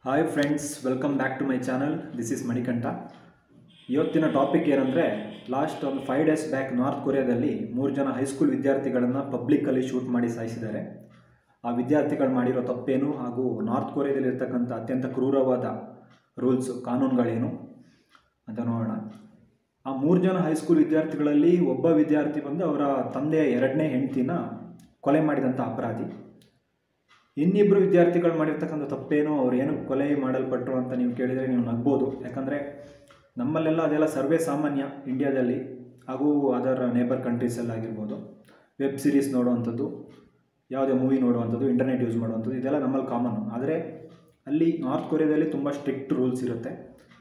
hi friends welcome back to my channel this is Manikanta ಇವತ್ತಿನ topic ಏನಂದರೆ last ಒಂದು five days back north ಕೊರಿಯಾದಲ್ಲಿ ಮೂರು ಜನ ಹೈಸ್ಕೂಲ್ ವಿದ್ಯಾರ್ಥಿಗಳನ್ನು ಪಬ್ಲಿಕ್ಕಲ್ಲಿ ಶೂಟ್ ಮಾಡಿ ಸಾಯಿಸಿದ್ದಾರೆ ಆ ವಿದ್ಯಾರ್ಥಿಗಳು ಮಾಡಿರೋ ತಪ್ಪೇನು ಹಾಗೂ ನಾರ್ತ್ ಕೊರಿಯಾದಲ್ಲಿರ್ತಕ್ಕಂಥ ಅತ್ಯಂತ ಕ್ರೂರವಾದ ರೂಲ್ಸು ಕಾನೂನುಗಳೇನು ಅಂತ ನೋಡೋಣ ಆ ಮೂರು ಜನ ಹೈಸ್ಕೂಲ್ ವಿದ್ಯಾರ್ಥಿಗಳಲ್ಲಿ ಒಬ್ಬ ವಿದ್ಯಾರ್ಥಿ ಬಂದು ಅವರ ತಂದೆಯ ಎರಡನೇ ಹೆಂಡತಿನ ಕೊಲೆ ಮಾಡಿದಂಥ ಅಪರಾಧಿ ಇನ್ನಿಬ್ಬರು ವಿದ್ಯಾರ್ಥಿಗಳು ಮಾಡಿರ್ತಕ್ಕಂಥ ತಪ್ಪೇನು ಅವ್ರು ಏನು ಕೊಲೆ ಮಾಡಲ್ಪಟ್ಟರು ಅಂತ ನೀವು ಕೇಳಿದರೆ ನೀವು ನಗ್ಬೋದು ಯಾಕಂದರೆ ನಮ್ಮಲ್ಲೆಲ್ಲ ಅದೆಲ್ಲ ಸರ್ವೇ ಸಾಮಾನ್ಯ ಇಂಡಿಯಾದಲ್ಲಿ ಹಾಗೂ ಅದರ್ ನೇಬರ್ ಕಂಟ್ರೀಸಲ್ಲಾಗಿರ್ಬೋದು ವೆಬ್ ಸಿರೀಸ್ ನೋಡುವಂಥದ್ದು ಯಾವುದೇ ಮೂವಿ ನೋಡುವಂಥದ್ದು ಇಂಟರ್ನೆಟ್ ಯೂಸ್ ಮಾಡುವಂಥದ್ದು ಇದೆಲ್ಲ ನಮ್ಮಲ್ಲಿ ಕಾಮನ್ ಆದರೆ ಅಲ್ಲಿ ನಾರ್ತ್ ಕೊರಿಯಾದಲ್ಲಿ ತುಂಬ ಸ್ಟ್ರಿಕ್ಟ್ ರೂಲ್ಸ್ ಇರುತ್ತೆ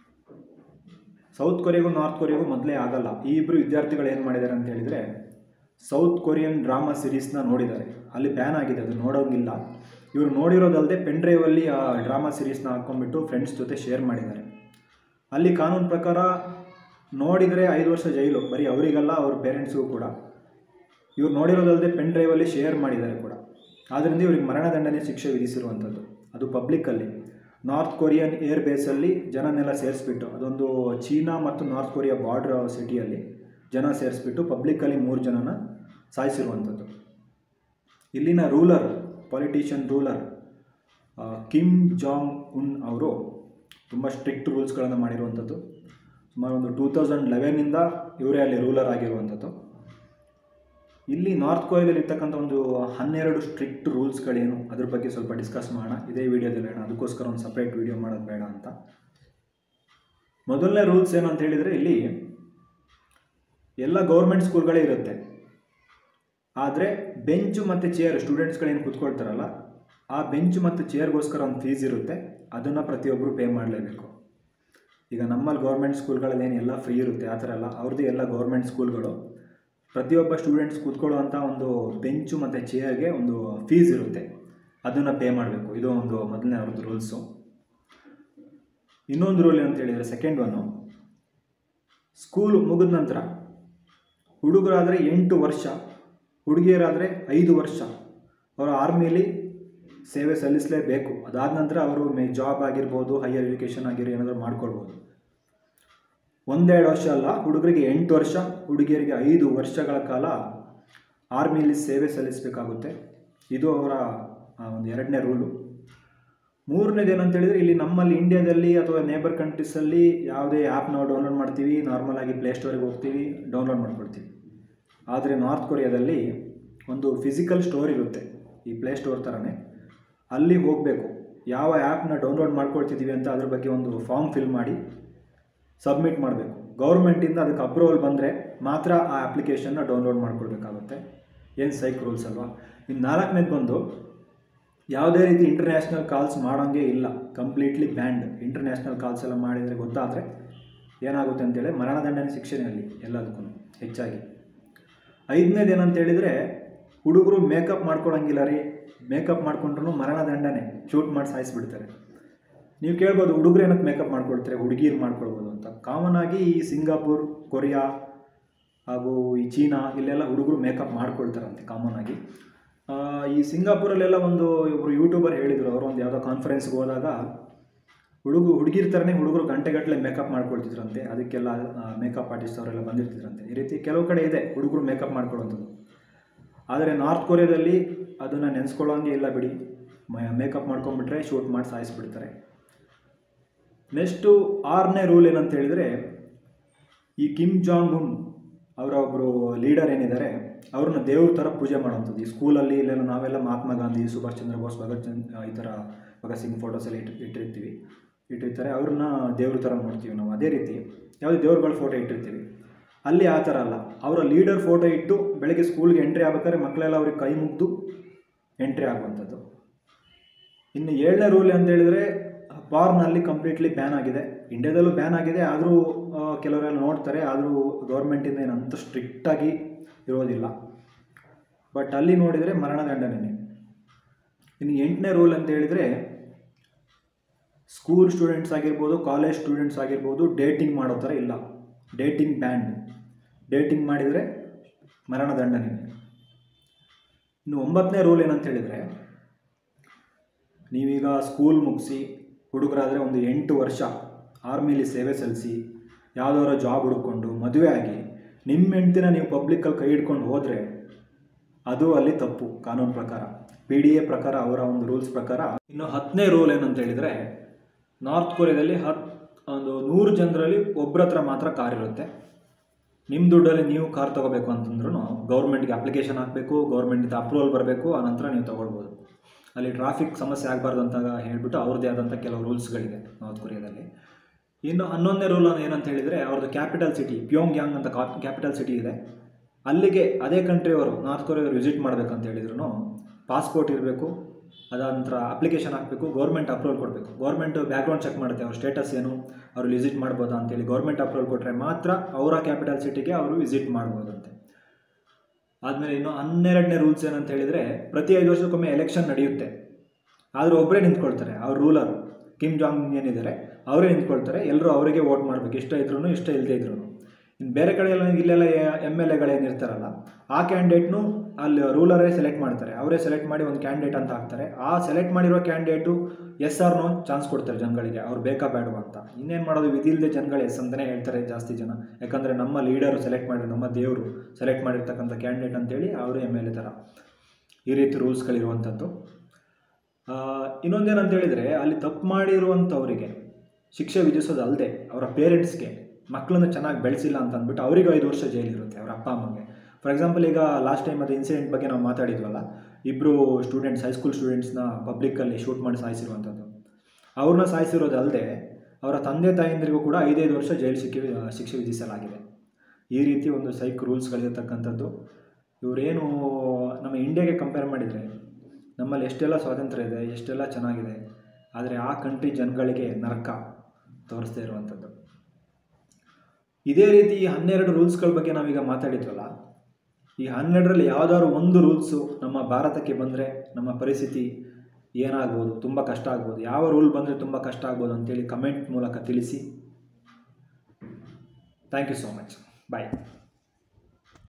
ಸೌತ್ ಕೊರಿಯಾಗೂ ನಾರ್ತ್ ಕೊರಿಯಾಗೂ ಮೊದಲೇ ಆಗಲ್ಲ ಈ ಇಬ್ಬರು ವಿದ್ಯಾರ್ಥಿಗಳು ಏನು ಮಾಡಿದ್ದಾರೆ ಅಂತ ಹೇಳಿದರೆ ಸೌತ್ ಕೊರಿಯನ್ ಡ್ರಾಮಾ ಸಿರೀಸ್ನ ನೋಡಿದ್ದಾರೆ ಅಲ್ಲಿ ಬ್ಯಾನ್ ಆಗಿದೆ ಅದು ನೋಡೋಂಗಿಲ್ಲ ಇವರು ನೋಡಿರೋದಲ್ಲದೆ ಪೆನ್ ಡ್ರೈವಲ್ಲಿ ಆ ಡ್ರಾಮಾ ಸಿರೀಸ್ನ ಹಾಕ್ಕೊಂಡ್ಬಿಟ್ಟು ಫ್ರೆಂಡ್ಸ್ ಜೊತೆ ಶೇರ್ ಮಾಡಿದ್ದಾರೆ ಅಲ್ಲಿ ಕಾನೂನು ಪ್ರಕಾರ ನೋಡಿದರೆ ಐದು ವರ್ಷ ಜೈಲು ಬರೀ ಅವರಿಗಲ್ಲ ಅವ್ರ ಪೇರೆಂಟ್ಸ್ಗೂ ಕೂಡ ಇವ್ರು ನೋಡಿರೋದಲ್ಲದೆ ಪೆನ್ ಡ್ರೈವಲ್ಲಿ ಶೇರ್ ಮಾಡಿದ್ದಾರೆ ಕೂಡ ಆದ್ದರಿಂದ ಇವ್ರಿಗೆ ಮರಣದಂಡನೆ ಶಿಕ್ಷೆ ವಿಧಿಸಿರುವಂಥದ್ದು ಅದು ಪಬ್ಲಿಕ್ಕಲ್ಲಿ ನಾರ್ತ್ ಕೊರಿಯನ್ ಏರ್ ಬೇಸಲ್ಲಿ ಜನನೆಲ್ಲ ಸೇರಿಸ್ಬಿಟ್ಟು ಅದೊಂದು ಚೀನಾ ಮತ್ತು ನಾರ್ತ್ ಕೊರಿಯಾ ಬಾರ್ಡ್ರ್ ಸಿಟಿಯಲ್ಲಿ ಜನ ಸೇರಿಸ್ಬಿಟ್ಟು ಪಬ್ಲಿಕ್ಕಲ್ಲಿ ಮೂರು ಜನನ ಸಾಯಿಸಿರುವಂಥದ್ದು ಇಲ್ಲಿನ ruler politician ruler Kim Jong Un ಅವರು ತುಂಬ ಸ್ಟ್ರಿಕ್ಟ್ ರೂಲ್ಸ್ಗಳನ್ನು ಮಾಡಿರುವಂಥದ್ದು ಸುಮಾರು ಒಂದು ಟೂ ತೌಸಂಡ್ ಲೆವೆನಿಂದ ಇವರೇ ಅಲ್ಲಿ ರೂಲರ್ ಆಗಿರುವಂಥದ್ದು ಇಲ್ಲಿ ನಾರ್ತ್ ಕೊರಿಯಾದಲ್ಲಿ ಇರ್ತಕ್ಕಂಥ ಒಂದು ಹನ್ನೆರಡು ಸ್ಟ್ರಿಕ್ಟ್ ರೂಲ್ಸ್ಗಳೇನು ಅದ್ರ ಬಗ್ಗೆ ಸ್ವಲ್ಪ ಡಿಸ್ಕಸ್ ಮಾಡೋಣ ಇದೇ ವಿಡಿಯೋದಲ್ಲಿ ಹೇಳೋಣ ಅದಕ್ಕೋಸ್ಕರ ಒಂದು ಸಪ್ರೇಟ್ ವಿಡಿಯೋ ಮಾಡೋದು ಬೇಡ ಅಂತ ಮೊದಲನೇ ರೂಲ್ಸ್ ಏನು ಅಂತ ಹೇಳಿದರೆ ಇಲ್ಲಿ ಎಲ್ಲ ಗೌರ್ಮೆಂಟ್ ಸ್ಕೂಲ್ಗಳೇ ಇರುತ್ತೆ ಆದರೆ ಬೆಂಚು ಮತ್ತು ಚೇರ್ ಸ್ಟೂಡೆಂಟ್ಸ್ಗಳೇನು ಕೂತ್ಕೊಳ್ತಾರಲ್ಲ ಆ ಬೆಂಚು ಮತ್ತು ಚೇರ್ಗೋಸ್ಕರ ಒಂದು ಫೀಸ್ ಇರುತ್ತೆ ಅದನ್ನು ಪ್ರತಿಯೊಬ್ಬರು ಪೇ ಮಾಡಲೇಬೇಕು ಈಗ ನಮ್ಮಲ್ಲಿ ಗೌರ್ಮೆಂಟ್ ಸ್ಕೂಲ್ಗಳಲ್ಲಿ ಏನು ಎಲ್ಲ ಫ್ರೀ ಇರುತ್ತೆ ಆ ಥರ ಎಲ್ಲ ಅವ್ರದ್ದು ಎಲ್ಲ ಗೌರ್ಮೆಂಟ್ ಸ್ಕೂಲ್ಗಳು ಪ್ರತಿಯೊಬ್ಬ ಸ್ಟೂಡೆಂಟ್ಸ್ ಕೂತ್ಕೊಳ್ಳುವಂಥ ಒಂದು ಬೆಂಚು ಮತ್ತು ಚೇರ್ಗೆ ಒಂದು ಫೀಸ್ ಇರುತ್ತೆ ಅದನ್ನು ಪೇ ಮಾಡಬೇಕು ಇದು ಒಂದು ಮೊದಲನೇ ಅವ್ರದ್ದು ರೂಲ್ಸು ಇನ್ನೊಂದು ರೂಲ್ ಏನಂತ ಹೇಳಿದರೆ ಸೆಕೆಂಡ್ ಒನ್ನು ಸ್ಕೂಲು ಮುಗಿದ ನಂತರ ಹುಡುಗರಾದರೆ ಎಂಟು ವರ್ಷ ಹುಡುಗಿಯರಾದರೆ ಐದು ವರ್ಷ ಅವರು ಆರ್ಮಿಲಿ ಸೇವೆ ಸಲ್ಲಿಸಲೇಬೇಕು ಅದಾದ ನಂತರ ಅವರು ಮೇ ಜಾಬ್ ಆಗಿರ್ಬೋದು ಹೈಯರ್ ಎಜುಕೇಷನ್ ಆಗಿರೋ ಏನಾದರೂ ಮಾಡ್ಕೊಳ್ಬೋದು ಒಂದೆರಡು ವರ್ಷ ಅಲ್ಲ ಹುಡುಗರಿಗೆ ಎಂಟು ವರ್ಷ ಹುಡುಗಿಯರಿಗೆ ಐದು ವರ್ಷಗಳ ಕಾಲ ಆರ್ಮಿಲಿ ಸೇವೆ ಸಲ್ಲಿಸಬೇಕಾಗುತ್ತೆ ಇದು ಅವರ ಒಂದು ಎರಡನೇ ರೂಲು ಮೂರನೇದು ಏನಂತ ಹೇಳಿದರೆ ಇಲ್ಲಿ ನಮ್ಮಲ್ಲಿ ಇಂಡಿಯಾದಲ್ಲಿ ಅಥವಾ ನೇಬರ್ ಕಂಟ್ರೀಸಲ್ಲಿ ಯಾವುದೇ ಆ್ಯಪ್ನ ಡೌನ್ಲೋಡ್ ಮಾಡ್ತೀವಿ ನಾರ್ಮಲ್ ಆಗಿ ಪ್ಲೇಸ್ಟೋರಿಗೆ ಹೋಗ್ತೀವಿ ಡೌನ್ಲೋಡ್ ಮಾಡ್ಕೊಳ್ತೀವಿ ಆದರೆ ನಾರ್ತ್ ಕೊರಿಯಾದಲ್ಲಿ ಒಂದು ಫಿಸಿಕಲ್ ಸ್ಟೋರ್ ಇರುತ್ತೆ ಈ ಪ್ಲೇಸ್ಟೋರ್ ಥರನೇ ಅಲ್ಲಿ ಹೋಗಬೇಕು ಯಾವ ಆ್ಯಪ್ನ ಡೌನ್ಲೋಡ್ ಮಾಡ್ಕೊಳ್ತಿದ್ದೀವಿ ಅಂತ ಅದ್ರ ಬಗ್ಗೆ ಒಂದು ಫಾರ್ಮ್ ಫಿಲ್ ಮಾಡಿ ಸಬ್ಮಿಟ್ ಮಾಡಬೇಕು ಗೌರ್ಮೆಂಟಿಂದ ಅದಕ್ಕೆ ಅಪ್ರೂವಲ್ ಬಂದರೆ ಮಾತ್ರ ಆ ಅಪ್ಲಿಕೇಶನ್ನ ಡೌನ್ಲೋಡ್ ಮಾಡ್ಕೊಳ್ಬೇಕಾಗುತ್ತೆ ಏನು ಸೈಕ್ ರೂಲ್ಸ್ ಅಲ್ವಾ ಇನ್ನು ನಾಲ್ಕನೇದು ಬಂದು ಯಾವುದೇ ರೀತಿ ಇಂಟರ್ನ್ಯಾಷನಲ್ ಕಾಲ್ಸ್ ಮಾಡೋಂಗೆ ಇಲ್ಲ ಕಂಪ್ಲೀಟ್ಲಿ ಬ್ಯಾಂಡ್ ಇಂಟರ್ನ್ಯಾಷನಲ್ ಕಾಲ್ಸ್ ಎಲ್ಲ ಮಾಡಿದರೆ ಗೊತ್ತಾದರೆ ಏನಾಗುತ್ತೆ ಅಂತೇಳಿ ಮರಣದಂಡನೆ ಶಿಕ್ಷೆಯಲ್ಲಿ ಎಲ್ಲದಕ್ಕೂ ಹೆಚ್ಚಾಗಿ ಐದನೇದು ಏನಂತ ಹೇಳಿದರೆ ಹುಡುಗರು ಮೇಕಪ್ ಮಾಡ್ಕೊಳಂಗಿಲ್ಲ ರೀ ಮೇಕಪ್ ಮಾಡ್ಕೊಂಡ್ರು ಮರಣದಂಡನೆ ಶೂಟ್ ಮಾಡಿ ಸಾಯಿಸಿಬಿಡ್ತಾರೆ ನೀವು ಕೇಳ್ಬೋದು ಹುಡುಗರು ಏನಕ್ಕೆ ಮೇಕಪ್ ಮಾಡ್ಕೊಳ್ತಾರೆ ಹುಡುಗಿರು ಮಾಡ್ಕೊಳ್ಬೋದು ಅಂತ ಕಾಮನ್ ಆಗಿ ಈ ಸಿಂಗಾಪುರ್ ಕೊರಿಯಾ ಹಾಗೂ ಈ ಚೀನಾ ಇಲ್ಲೆಲ್ಲ ಹುಡುಗರು ಮೇಕಪ್ ಮಾಡ್ಕೊಳ್ತಾರಂತೆ ಕಾಮನ್ ಆಗಿ ಈ ಸಿಂಗಾಪುರಲ್ಲೆಲ್ಲ ಒಂದು ಒಬ್ಬರು ಯೂಟ್ಯೂಬರ್ ಹೇಳಿದರು ಅವರು ಒಂದು ಯಾವುದೋ ಕಾನ್ಫರೆನ್ಸ್ಗೆ ಹೋದಾಗ ಹುಡುಗ ಹುಡುಗಿರ್ ಥರನೇ ಹುಡುಗರು ಗಂಟೆಗಟ್ಟಲೆ ಮೇಕಪ್ ಮಾಡ್ಕೊಳ್ತಿದ್ರಂತೆ ಅದಕ್ಕೆಲ್ಲ ಮೇಕಪ್ ಆರ್ಟಿಸ್ಟ್ ಅವರೆಲ್ಲ ಬಂದಿರ್ತಿದ್ರಂತೆ ಈ ರೀತಿ ಕೆಲವು ಕಡೆ ಇದೆ ಹುಡುಗರು ಮೇಕಪ್ ಮಾಡ್ಕೊಳ್ಳೋಂಥದ್ದು ಆದರೆ ನಾರ್ತ್ ಕೊರಿಯಾದಲ್ಲಿ ಅದನ್ನು ನೆನೆಸ್ಕೊಳ್ಳೋಂಗೆ ಇಲ್ಲ ಬಿಡಿ ಮೇಕಪ್ ಮಾಡ್ಕೊಂಡ್ಬಿಟ್ರೆ ಶೂಟ್ ಮಾಡಿ ಸಾಯಿಸ್ಬಿಡ್ತಾರೆ ನೆಕ್ಸ್ಟು ಆರನೇ ರೂಲ್ ಏನಂತ ಹೇಳಿದರೆ ಈ ಕಿಮ್ ಜಾಂಗ್ ಉನ್ ಅವರ ಒಬ್ಬರು ಲೀಡರ್ ಏನಿದ್ದಾರೆ ಅವ್ರನ್ನ ದೇವ್ರ ಥರ ಪೂಜೆ ಮಾಡೋವಂಥದ್ದು ಈ ಸ್ಕೂಲಲ್ಲಿ ಇಲ್ಲೆಲ್ಲ ನಾವೆಲ್ಲ ಮಹಾತ್ಮ ಗಾಂಧಿ ಸುಭಾಷ್ ಚಂದ್ರ ಬೋಸ್ ಭಗತ್ ಚಂದ್ರ ಈ ಥರ ಭಗತ್ ಸಿಂಗ್ ಫೋಟೋಸ್ ಎಲ್ಲ ಇಟ್ಟು ಇಟ್ಟಿರ್ತೀವಿ ಇಟ್ಟಿರ್ತಾರೆ ಅವ್ರನ್ನ ದೇವ್ರ ಥರ ನೋಡ್ತೀವಿ ನಾವು ಅದೇ ರೀತಿ ಯಾವುದೇ ದೇವ್ರುಗಳ ಫೋಟೋ ಇಟ್ಟಿರ್ತೀವಿ ಅಲ್ಲಿ ಆ ಥರ ಅಲ್ಲ ಅವರ ಲೀಡರ್ ಫೋಟೋ ಇಟ್ಟು ಬೆಳಗ್ಗೆ ಸ್ಕೂಲ್ಗೆ ಎಂಟ್ರಿ ಆಗ್ಬೇಕಾದ್ರೆ ಮಕ್ಕಳೆಲ್ಲ ಅವ್ರಿಗೆ ಕೈ ಮುಗ್ದು ಎಂಟ್ರಿ ಆಗುವಂಥದ್ದು ಇನ್ನು ಏಳನೇ ರೂಲ್ ಅಂತ ಹೇಳಿದರೆ ಪಾರ್ನಲ್ಲಿ ಕಂಪ್ಲೀಟ್ಲಿ ಬ್ಯಾನ್ ಆಗಿದೆ ಇಂಡಿಯಾದಲ್ಲೂ ಬ್ಯಾನ್ ಆಗಿದೆ ಆದರೂ ಕೆಲವರೆಲ್ಲ ನೋಡ್ತಾರೆ ಆದರೂ ಗೌರ್ಮೆಂಟಿಂದ ಏನಂತ ಸ್ಟ್ರಿಕ್ಟಾಗಿ ಇರೋದಿಲ್ಲ ಬಟ್ ಅಲ್ಲಿ ನೋಡಿದರೆ ಮರಣದಂಡನೆ ಇನ್ನು ಎಂಟನೇ ರೂಲ್ ಅಂತ ಹೇಳಿದರೆ ಸ್ಕೂಲ್ ಸ್ಟೂಡೆಂಟ್ಸ್ ಆಗಿರ್ಬೋದು ಕಾಲೇಜ್ ಸ್ಟೂಡೆಂಟ್ಸ್ ಆಗಿರ್ಬೋದು ಡೇಟಿಂಗ್ ಮಾಡೋ ಥರ ಇಲ್ಲ ಡೇಟಿಂಗ್ ಬ್ಯಾಂಡ್ ಡೇಟಿಂಗ್ ಮಾಡಿದರೆ ಮರಣದಂಡನೆ ಇನ್ನು ಒಂಬತ್ತನೇ ರೂಲ್ ಏನಂತ ಹೇಳಿದರೆ ನೀವೀಗ ಸ್ಕೂಲ್ ಮುಗಿಸಿ ಹುಡುಗರಾದರೆ ಒಂದು ಎಂಟು ವರ್ಷ ಆರ್ಮಿಲಿ ಸೇವೆ ಸಲ್ಲಿಸಿ ಯಾವುದಾದ್ರು ಜಾಬ್ ಹುಡ್ಕೊಂಡು ಮದುವೆ ಆಗಿ ನಿಮ್ಮ ಹೆಂಡ್ತಿನ ನೀವು ಪಬ್ಲಿಕ್ಕಲ್ಲಿ ಕೈ ಹಿಡ್ಕೊಂಡು ಹೋದರೆ ಅದು ಅಲ್ಲಿ ತಪ್ಪು ಕಾನೂನು ಪ್ರಕಾರ ಪಿ ಡಿ ಎ ಪ್ರಕಾರ ಅವರ ಒಂದು ರೂಲ್ಸ್ ಪ್ರಕಾರ ಇನ್ನು ಹತ್ತನೇ ರೂಲ್ ಏನಂತ ಹೇಳಿದರೆ ನಾರ್ತ್ ಕೊರಿಯಾದಲ್ಲಿ ಹತ್ ಒಂದು ನೂರು ಜನರಲ್ಲಿ ಒಬ್ಬರ ಹತ್ರ ಮಾತ್ರ ಕಾರ್ ಇರುತ್ತೆ ನಿಮ್ಮ ದುಡ್ಡಲ್ಲಿ ನೀವು ಕಾರ್ ತೊಗೋಬೇಕು ಅಂತಂದ್ರೂ ಗೌರ್ಮೆಂಟ್ಗೆ ಅಪ್ಲಿಕೇಶನ್ ಹಾಕಬೇಕು ಗೌರ್ಮೆಂಟಿಂದ ಅಪ್ರೂವಲ್ ಬರಬೇಕು ಆನಂತರ ನೀವು ತೊಗೊಳ್ಬೋದು ಅಲ್ಲಿ ಟ್ರಾಫಿಕ್ ಸಮಸ್ಯೆ ಆಗಬಾರ್ದು ಅಂತ ಹೇಳ್ಬಿಟ್ಟು ಅವ್ರದ್ದೇ ಆದಂಥ ಕೆಲವು ರೂಲ್ಸ್ಗಳಿದೆ ನಾರ್ತ್ ಕೊರಿಯಾದಲ್ಲಿ ಇನ್ನು ಹನ್ನೊಂದನೇ ರೂಲ್ ಏನಂತ ಹೇಳಿದರೆ ಅವ್ರದ್ದು ಕ್ಯಾಪಿಟಲ್ ಸಿಟಿ ಪ್ಯೋಂಗ್ ಯಾಂಗ್ ಅಂತ ಕ್ಯಾಪಿಟಲ್ ಸಿಟಿ ಇದೆ ಅಲ್ಲಿಗೆ ಅದೇ ಕಂಟ್ರಿಯವರು ನಾರ್ತ್ ಕೊರಿಯಾವರು ವಿಸಿಟ್ ಮಾಡಬೇಕಂತ ಹೇಳಿದ್ರು ಪಾಸ್ಪೋರ್ಟ್ ಇರಬೇಕು ಅದಾದ ನಂತರ ಅಪ್ಲಿಕೇಶನ್ ಹಾಕಬೇಕು ಗೌರ್ಮೆಂಟ್ ಅಪ್ರೂವಲ್ ಕೊಡಬೇಕು ಗೌರ್ಮೆಂಟ್ ಬ್ಯಾಕ್ಗ್ರೌಂಡ್ ಚೆಕ್ ಮಾಡುತ್ತೆ ಅವ್ರ ಸ್ಟೇಟಸ್ ಏನು ಅವರು ವಿಸಿಟ್ ಮಾಡ್ಬೋದಾ ಅಂತೇಳಿ ಗೌರ್ಮೆಂಟ್ ಅಪ್ರೂವಲ್ ಕೊಟ್ಟರೆ ಮಾತ್ರ ಅವರ ಕ್ಯಾಪಿಟಲ್ ಸಿಟಿಗೆ ಅವರು ವಿಸಿಟ್ ಮಾಡ್ಬೋದಂತೆ ಆದಮೇಲೆ ಇನ್ನು ಹನ್ನೆರಡನೇ ರೂಲ್ಸ್ ಏನಂತ ಹೇಳಿದರೆ ಪ್ರತಿ ಐದು ವರ್ಷಕ್ಕೊಮ್ಮೆ ಎಲೆಕ್ಷನ್ ನಡೆಯುತ್ತೆ ಆದರೂ ಒಬ್ಬರೇ ನಿಂತ್ಕೊಳ್ತಾರೆ ಅವ್ರ ರೂಲರ್ ಕಿಮ್ ಜಾಂಗ್ ಏನಿದ್ದಾರೆ ಅವರೇ ನಿಂತ್ಕೊಳ್ತಾರೆ ಎಲ್ಲರೂ ಅವರಿಗೆ ವೋಟ್ ಮಾಡಬೇಕು ಇಷ್ಟ ಇದ್ರೂ ಇಷ್ಟ ಇಲ್ಲದೆ ಇದ್ರೂ ಇನ್ನು ಬೇರೆ ಕಡೆ ಎಲ್ಲ ಇಲ್ಲೆಲ್ಲ ಎಮ್ ಎಲ್ ಎಗಳೇನಿರ್ತಾರಲ್ಲ ಆ ಕ್ಯಾಂಡಿಡೇಟ್ನು ಅಲ್ಲಿ ರೂಲರೇ ಸೆಲೆಕ್ಟ್ ಮಾಡ್ತಾರೆ ಅವರೇ ಸೆಲೆಕ್ಟ್ ಮಾಡಿ ಒಂದು ಕ್ಯಾಂಡಿಡೇಟ್ ಅಂತ ಹಾಕ್ತಾರೆ ಆ ಸೆಲೆಕ್ಟ್ ಮಾಡಿರೋ candidate yes or no chance ಕೊಡ್ತಾರೆ ಜನಗಳಿಗೆ ಅವ್ರು ಬೇಕಾ ಬೇಡವಾ ಅಂತ ಇನ್ನೇನು ಮಾಡೋದು ವಿಧಿ ಇಲ್ಲದೆ ಜನಗಳು ಎಸ್ ಅಂತಲೇ ಹೇಳ್ತಾರೆ ಜಾಸ್ತಿ ಜನ ಯಾಕಂದರೆ ನಮ್ಮ ಲೀಡರು ಸೆಲೆಕ್ಟ್ ಮಾಡಿರೋ ನಮ್ಮ ದೇವರು ಸೆಲೆಕ್ಟ್ ಮಾಡಿರ್ತಕ್ಕಂಥ ಕ್ಯಾಂಡಿಡೇಟ್ ಅಂತೇಳಿ ಅವರು ಎಮ್ ಎಲ್ ಎ ಥರ ಈ ರೀತಿ ರೂಲ್ಸ್ಗಳಿರುವಂಥದ್ದು ಇನ್ನೊಂದೇನಂತ ಹೇಳಿದರೆ ಅಲ್ಲಿ ತಪ್ಪು ಮಾಡಿರುವಂಥವರಿಗೆ ಶಿಕ್ಷೆ ವಿಧಿಸೋದು ಅಲ್ಲದೆ ಅವರ ಪೇರೆಂಟ್ಸ್ಗೆ ಮಕ್ಕಳನ್ನ ಚೆನ್ನಾಗಿ ಬೆಳೆಸಿಲ್ಲ ಅಂತ ಅಂದ್ಬಿಟ್ಟು ಅವರಿಗೆ ಐದು ವರ್ಷ ಜೈಲಿರುತ್ತೆ ಅವರ ಅಪ್ಪ ಅಮ್ಮಗೆ ಫಾರ್ ಎಕ್ಸಾಂಪಲ್ ಈಗ ಲಾಸ್ಟ್ ಟೈಮ್ ಅದು ಇನ್ಸಿಡೆಂಟ್ ಬಗ್ಗೆ ನಾವು ಮಾತಾಡಿದ್ವಲ್ಲ ಇಬ್ಬರು ಸ್ಟೂಡೆಂಟ್ಸ್ ಹೈಸ್ಕೂಲ್ ಸ್ಟೂಡೆಂಟ್ಸ್ನ ಪಬ್ಲಿಕ್ಕಲ್ಲಿ ಶೂಟ್ ಮಾಡಿ ಸಾಯಿಸಿರುವಂಥದ್ದು ಅವ್ರನ್ನ ಸಾಯಿಸಿರೋದು ಅಲ್ಲದೆ ಅವರ ತಂದೆ ತಾಯಂದಿರಿಗೂ ಕೂಡ ಐದೈದು ವರ್ಷ ಜೈಲು ಶಿಕ್ಷೆ ಶಿಕ್ಷೆ ವಿಧಿಸಲಾಗಿದೆ ಈ ರೀತಿ ಒಂದು ಸೈಕ್ ರೂಲ್ಸ್ಗಳಿರತಕ್ಕಂಥದ್ದು ಇವರೇನು ನಮ್ಮ ಇಂಡಿಯಾಗೆ ಕಂಪೇರ್ ಮಾಡಿದರೆ ನಮ್ಮಲ್ಲಿ ಎಷ್ಟೆಲ್ಲ ಸ್ವಾತಂತ್ರ್ಯ ಇದೆ ಎಷ್ಟೆಲ್ಲ ಚೆನ್ನಾಗಿದೆ ಆದರೆ ಆ ಕಂಟ್ರಿ ಜನಗಳಿಗೆ ನರಕ ತೋರಿಸ್ತಾ ಇರುವಂಥದ್ದು ಇದೇ ರೀತಿ ಈ ಹನ್ನೆರಡು ರೂಲ್ಸ್ಗಳ ಬಗ್ಗೆ ನಾವೀಗ ಮಾತಾಡಿದ್ವಲ್ಲ ಈ ಹನ್ನೆರಡರಲ್ಲಿ ಯಾವುದಾದ್ರು ಒಂದು ರೂಲ್ಸು ನಮ್ಮ ಭಾರತಕ್ಕೆ ಬಂದರೆ ನಮ್ಮ ಪರಿಸ್ಥಿತಿ ಏನಾಗ್ಬೋದು ತುಂಬ ಕಷ್ಟ ಆಗ್ಬೋದು ಯಾವ ರೂಲ್ ಬಂದರೆ ತುಂಬ ಕಷ್ಟ ಆಗ್ಬೋದು ಅಂತೇಳಿ ಕಮೆಂಟ್ ಮೂಲಕ ತಿಳಿಸಿ thank you so much bye